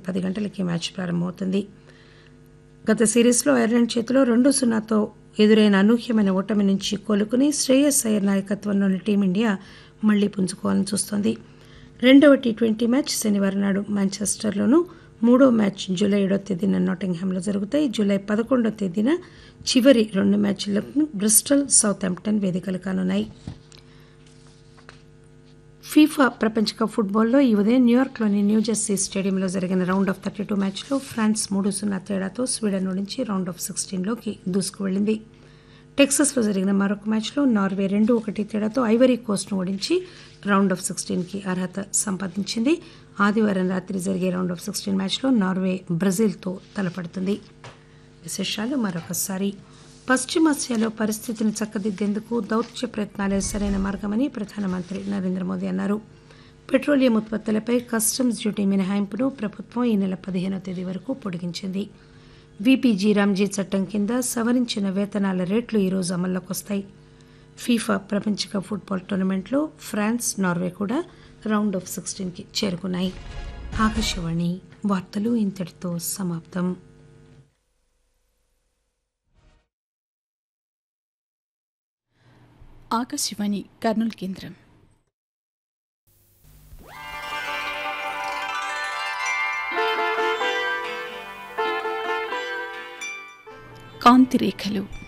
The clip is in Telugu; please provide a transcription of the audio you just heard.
పది గంటలకి మ్యాచ్ ప్రారంభమవుతుంది గత సిరీస్లో ఐర్లాండ్ చేతిలో రెండు సున్నాతో ఎదురైన అనూహ్యమైన ఓటమి నుంచి కోలుకుని శ్రేయస్ అయ్యర్ నాయకత్వంలోని టీమిండియా మళ్లీ పుంజుకోవాలని చూస్తోంది రెండవ టీ ట్వంటీ మ్యాచ్ శనివారం నాడు మాంచెస్టర్లోనూ మూడో మ్యాచ్ జూలై ఏడో తేదీన నాటింగ్హామ్లో జరుగుతాయి జూలై పదకొండో తేదీన చివరి రెండు మ్యాచ్లకు బ్రిస్టల్ సౌత్ హాంప్టన్ వేదికలు కానున్నాయి ఫీఫా ప్రపంచ కప్ ఫుట్బాల్లో ఈ ఉదయం న్యూయార్క్లోని న్యూజెర్సీ స్టేడియంలో జరిగిన రౌండ్ ఆఫ్ థర్టీ టూ మ్యాచ్లో ఫ్రాన్స్ మూడు సున్నా తేడాతో స్వీడన్ నుంచి రౌండ్ ఆఫ్ సిక్స్టీన్లోకి దూసుకువెళ్లింది టెక్సస్లో జరిగిన మరొక మ్యాచ్లో నార్వే రెండు ఒకటి తేడాతో ఐవరీ కోస్ట్ను ఓడించి రౌండ్ ఆఫ్ సిక్స్టీన్కి అర్హత సంపాదించింది ఆదివారం రాత్రి జరిగే రౌండ్ ఆఫ్ సిక్స్టీన్ మ్యాచ్లో నార్వే బ్రెజిల్తో తలపడుతుంది విశేషాలు మరొకసారి పశ్చిమాసియాలో పరిస్థితిని చక్కదిద్దేందుకు దౌత్య ప్రయత్నాలే సరైన మార్గమని ప్రధానమంత్రి నరేంద్ర మోదీ అన్నారు పెట్రోలియం ఉత్పత్తులపై కస్టమ్స్ డ్యూటీ మినహాయింపును ప్రభుత్వం ఈ నెల పదిహేనో తేదీ వరకు పొడిగించింది వీపీజీ రామ్జీ చట్టం కింద సవరించిన వేతనాల రేట్లు ఈరోజు అమల్లోకి వస్తాయి ఫీఫా ప్రపంచ కప్ ఫుట్బాల్ టోర్నమెంట్లో ఫ్రాన్స్ నార్వే కూడా రౌండ్ ఆఫ్ సిక్స్టీన్కి చేరుకున్నాయి ఆకాశవాణి వార్తలు ఇంతటితో సమాప్తం ఆకాశవాణి కర్నూలు కేంద్రం కాంతి రేఖలు